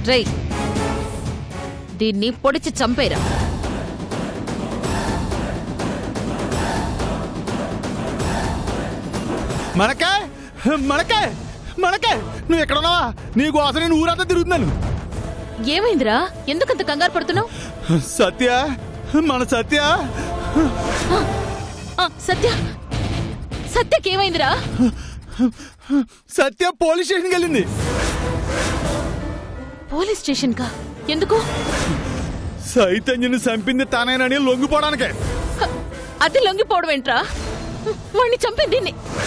రేయ్ దీన్ని పొడిచి చంపేరా మనకాయ్ మనకాయ్ మనకాయ్ నువ్వు ఎక్కడ ఉన్నావా నీ కోసం నేను ఊరంతా తిరుగుతున్నాను ఏమైందిరా ఎందుకంత కంగారు పడుతున్నావు సత్య మన సత్య సత్య సత్యకేమైందిరా సత్య పోలీస్ స్టేషన్కి వెళ్ళింది పోలీస్ స్టేషన్ కా ఎందుకు చైతన్యని చంపింది తానేనని లొంగిపోవడానికే హ, అది లొంగిపోవడం ఏంట్రా వాణ్ణి చంపింది నే-